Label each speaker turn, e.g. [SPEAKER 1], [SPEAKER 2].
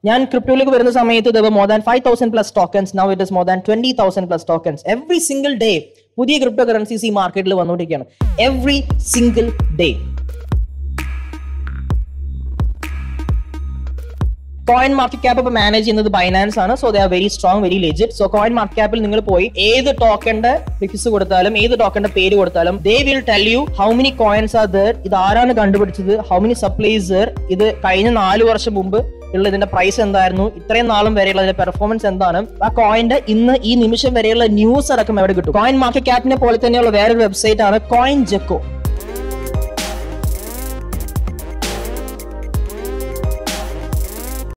[SPEAKER 1] ഞാൻ ക്രിപ്റ്റോയിലേക്ക് വരുന്ന സമയത്ത് ഇത് more than five thousand plus tokens now it is more than twenty thousand plus tokens every single day പുതിയ cryptocurrencies ഈ മാർക്കറ്റിൽ വന്നുകൊണ്ടിരിക്കുകയാണ് every single day coin market cap ഇപ്പോൾ മാനേജ് ചെയ്യുന്നത് ബൈനാൻസ് ആണ് so they are very strong very legit so coin market ക്യാപ്പിൽ നിങ്ങൾ പോയി ഏത് ടോക്കന്റെ ഫിക്സ് കൊടുത്താലും ഏത് ടോക്കന്റെ പേര് കൊടുത്താലും they will tell you how many coins are there ഇത് ആരാണ് കണ്ടുപിടിച്ചത് ഹൗ മെനി സപ്ലൈസ് ഇത് കഴിഞ്ഞ നാല് വർഷം മുമ്പ് ഉള്ള ഇതിന്റെ പ്രൈസ് എന്തായിരുന്നു ഇത്രയും നാളും വരെയുള്ള ഇതിന്റെ പെർഫോമൻസ് എന്താണ് ആ കോയിന്റെ ഇന്ന് ഈ നിമിഷം വരെയുള്ള ന്യൂസ് അടക്കം എവിടെ കിട്ടും കോയിൻ മാർക്കറ്റ് ക്യാപ്പിനെ പോലെ തന്നെയുള്ള വേറൊരു വെബ്സൈറ്റ് ആണ് കോയിൻ ജെക്കോ